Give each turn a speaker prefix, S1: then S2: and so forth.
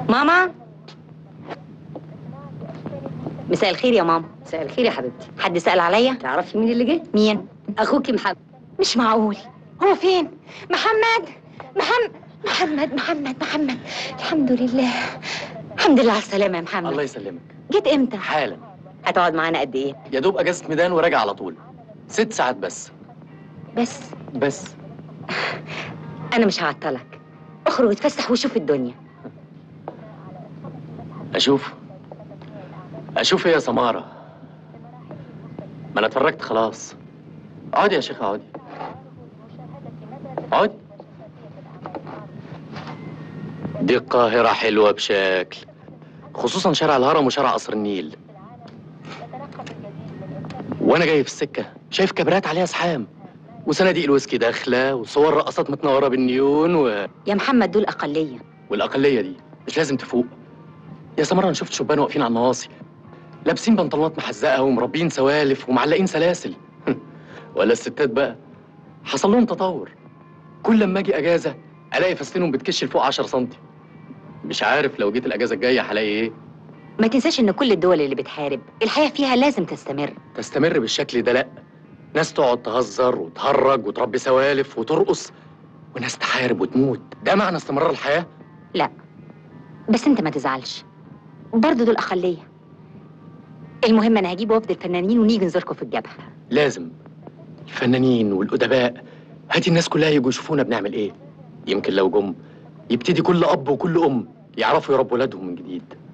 S1: ماما مساء الخير يا ماما
S2: مساء الخير يا حبيبتي
S1: حد سأل عليا
S2: تعرفي مين اللي جه
S1: مين
S2: اخوكي محمد
S1: مش معقول هو فين محمد محمد محمد محمد محمد الحمد لله الحمد لله على السلامة يا محمد
S3: الله يسلمك
S1: جيت امتى
S3: حالا
S1: هتقعد معانا قد ايه
S3: يا دوب اجازه ميدان وراجع على طول ست ساعات بس
S1: بس
S3: بس
S1: انا مش هعطلك اخرج اتفسح وشوف الدنيا
S3: اشوف اشوف ايه يا سماره ما انا اتفرجت خلاص اقعدي يا شيخه اقعدي اقعدي دي القاهرة حلوة بشكل خصوصا شارع الهرم وشارع قصر النيل وانا جاي في السكة شايف كاميرات عليها زحام وصناديق الويسكي داخلة وصور رقصات متنورة بالنيون و...
S1: يا محمد دول اقلية
S3: والأقلية دي مش لازم تفوق يا سمرة أنا شفت شبان واقفين على النواصي لابسين بنطلونات محزقة ومربين سوالف ومعلقين سلاسل ولا الستات بقى حصل لهم تطور كل لما أجي أجازة ألاقي فساتينهم بتكش لفوق 10 سنتي مش عارف لو جيت الأجازة الجاية هلاقي إيه
S1: ما تنساش ان كل الدول اللي بتحارب الحياة فيها لازم تستمر
S3: تستمر بالشكل ده لأ ناس تقعد تهزر وتهرج وتربي سوالف وترقص وناس تحارب وتموت ده معنى استمرار الحياة
S1: بس انت ما تزعلش برضه دول اقلية المهم انا هجيب وفد الفنانين ونيجي نزوركم في الجبهة
S3: لازم الفنانين والأدباء هاتي الناس كلها يجوا يشوفونا بنعمل إيه يمكن لو جم يبتدي كل أب وكل أم يعرفوا يربوا ولادهم من جديد